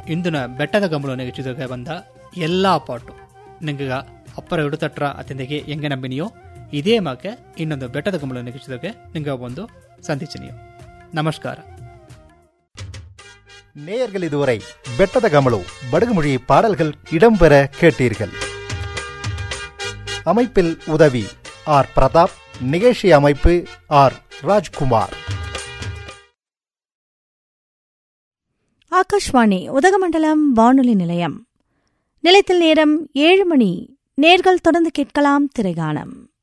ಇಂದಿನ ಬೆಟ್ಟದ ಗಮಲು ನೆಗೆಚಿದಾಗ ಬಂದ ಎಲ್ಲಾ ಪಾಟು ನಿಂಗ ಅಪ್ಪರ ಹಿಡುತಟ್ರ ಅತಿಂದೆಗೆ ಹೆಂಗೆ ನಂಬಿನಿಯೋ ಇದೇ ಮಾಕೆ ಇನ್ನೊಂದು ಬೆಟ್ಟದ ಗಮಲು ನೆಗೆಚಿದಾಗ ನಿಂಗ ಒಂದು ಸಂಧಿಸಿನಿಯೋ ನಮಸ್ಕಾರ நேயர்கள் இதுவரை பெட்டத கமலு படுகுமொழி பாடல்கள் இடம்பெற கேட்டீர்கள் அமைப்பில் உதவி ஆர் பிரதாப் நிகழ்ச்சி அமைப்பு ஆர் ராஜ்குமார் ஆகாஷ்வாணி உதகமண்டலம் வானொலி நிலையம் நிலையத்தில் நேரம் ஏழு மணி நேர்கள் தொடர்ந்து கேட்கலாம் திரைகானம்